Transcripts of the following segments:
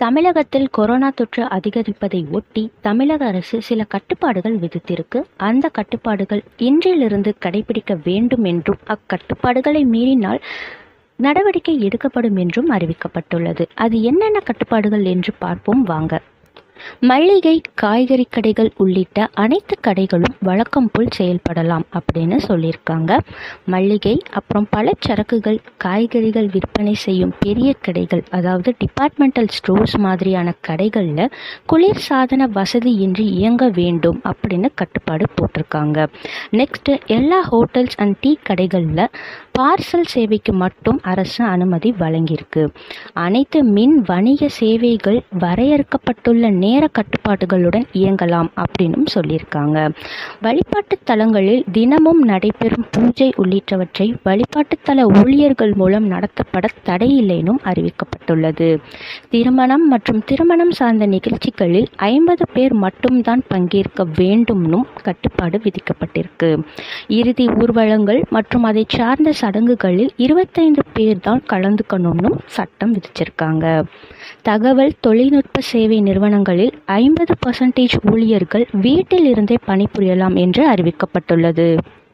தமிழகத்தில் கொரோனா தொற்று அதிகரிப்பதை ஒட்டி தமிழக அரசு சில கட்டுப்பாடுகள் விதித்திருக்கு அந்த கட்டுப்பாடுகள் இன்றிலிருந்து கடைபிடிக்க வேண்டும் என்றும் அக்கட்டுப்பாடுகளை மீறினால் நடவடிக்கை எடுக்கப்படும் என்றும் அறிவிக்கப்பட்டுள்ளது அது என்னென்ன கட்டுப்பாடுகள் என்று பார்ப்போம் வாங்க மளிகை காய்கறி கடைகள் உள்ளிட்ட அனைத்து கடைகளும் வழக்கம் போல் செயல்படலாம் அப்படின்னு சொல்லியிருக்காங்க மளிகை அப்புறம் பலச்சரக்குகள் காய்கறிகள் விற்பனை செய்யும் பெரிய கடைகள் அதாவது டிபார்ட்மெண்டல் ஸ்டோர்ஸ் மாதிரியான கடைகளில் குளிர் சாதன வசதியின்றி இயங்க வேண்டும் அப்படின்னு கட்டுப்பாடு போட்டிருக்காங்க நெக்ஸ்ட்டு எல்லா ஹோட்டல்ஸ் அண்ட் டீ கடைகளில் பார்சல் சேவைக்கு மட்டும் அரசு அனுமதி வழங்கியிருக்கு அனைத்து மின் வணிக சேவைகள் வரையறுக்கப்பட்டுள்ள நேர கட்டுப்பாடுகளுடன் இயங்கலாம் அப்படின்னும் சொல்லியிருக்காங்க வழிபாட்டு தலங்களில் தினமும் நடைபெறும் பூஜை உள்ளிட்டவற்றை வழிபாட்டு தல ஊழியர்கள் மூலம் நடத்தப்பட தடையில்லைனும் அறிவிக்கப்பட்டுள்ளது திருமணம் மற்றும் திருமணம் சார்ந்த நிகழ்ச்சிகளில் ஐம்பது பேர் மட்டும்தான் பங்கேற்க வேண்டும்னும் கட்டுப்பாடு விதிக்கப்பட்டிருக்கு இறுதி ஊர்வலங்கள் மற்றும் அதை சார்ந்த சடங்குகளில் இருபத்தைந்து பேர் தான் கலந்துக்கணும்னும் சட்டம் விதிச்சிருக்காங்க தகவல் தொழில்நுட்ப சேவை நிறுவனங்களில் ஐம்பது பர்சன்டேஜ் ஊழியர்கள் வீட்டில் இருந்தே பணிபுரியலாம் என்று அறிவிக்கப்பட்டுள்ளது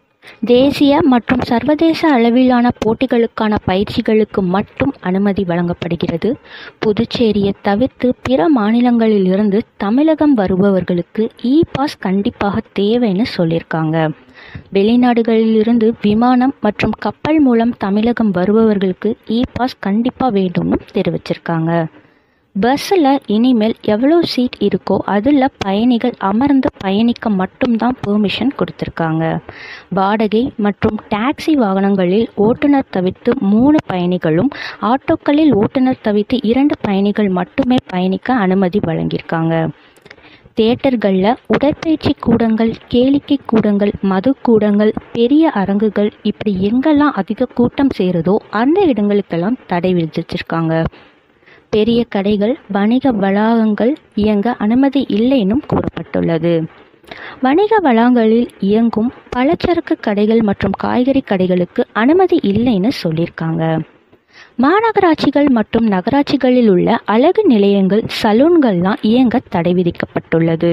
தேசிய மற்றும் சர்வதேச அளவிலான போட்டிகளுக்கான பயிற்சிகளுக்கு மட்டும் அனுமதி வழங்கப்படுகிறது புதுச்சேரியை தவிர்த்து பிற மாநிலங்களிலிருந்து தமிழகம் வருபவர்களுக்கு இ பாஸ் கண்டிப்பாக தேவைன்னு சொல்லியிருக்காங்க வெளிநாடுகளிலிருந்து விமானம் மற்றும் கப்பல் மூலம் தமிழகம் வருபவர்களுக்கு இ பாஸ் கண்டிப்பாக வேண்டும்னு தெரிவிச்சிருக்காங்க பஸ்ஸில் இனிமேல் எவ்வளோ சீட் இருக்கோ அதில் பயணிகள் அமர்ந்து பயணிக்க மட்டும்தான் பெர்மிஷன் கொடுத்துருக்காங்க வாடகை மற்றும் டாக்ஸி வாகனங்களில் ஓட்டுநர் தவிர்த்து மூணு பயணிகளும் ஆட்டோக்களில் ஓட்டுநர் தவிர்த்து இரண்டு பயணிகள் மட்டுமே பயணிக்க அனுமதி வழங்கியிருக்காங்க தியேட்டர்களில் உடற்பயிற்சி கூடங்கள் கேளிக்கை கூடங்கள் மது கூடங்கள் பெரிய அரங்குகள் இப்படி எங்கெல்லாம் அதிக கூட்டம் சேருதோ அந்த இடங்களுக்கெல்லாம் தடை விதிச்சிருக்காங்க பெரிய கடைகள் வணிக வளாகங்கள் இயங்க அனுமதி இல்லைன்னும் கூறப்பட்டுள்ளது வணிக வளாகங்களில் இயங்கும் பலச்சரக்கு கடைகள் மற்றும் காய்கறி கடைகளுக்கு அனுமதி இல்லைன்னு சொல்லியிருக்காங்க மாநகராட்சிகள் மற்றும் நகராட்சிகளில் உள்ள அழகு நிலையங்கள் சலூன்கள்லாம் இயங்க தடை விதிக்கப்பட்டுள்ளது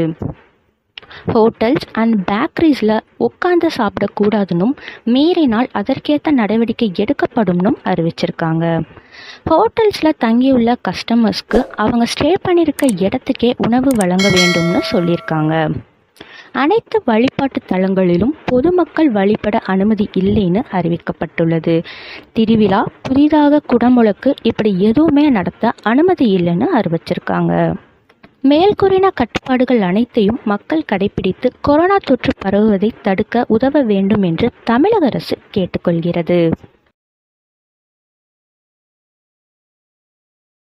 ஹோட்டல்ஸ் அண்ட் பேக்கரிஸில் உட்காந்து சாப்பிடக்கூடாதுன்னும் மீறினால் அதற்கேற்ற நடவடிக்கை எடுக்கப்படும்னும் அறிவிச்சிருக்காங்க ஹோட்டல்ஸில் தங்கியுள்ள கஸ்டமர்ஸ்க்கு அவங்க ஸ்டே பண்ணியிருக்க இடத்துக்கே உணவு வழங்க வேண்டும்னு சொல்லியிருக்காங்க அனைத்து வழிபாட்டு தலங்களிலும் பொதுமக்கள் வழிபட அனுமதி இல்லைன்னு அறிவிக்கப்பட்டுள்ளது திருவிழா புதிதாக குடமுழக்கு இப்படி எதுவுமே நடத்த அனுமதி இல்லைன்னு அறிவிச்சிருக்காங்க மேல்கூறின கட்டுப்பாடுகள் அனைத்தையும் மக்கள் கடைபிடித்து கொரோனா தொற்று பரவுவதை தடுக்க உதவ வேண்டும் என்று தமிழக அரசு கேட்டுக்கொள்கிறது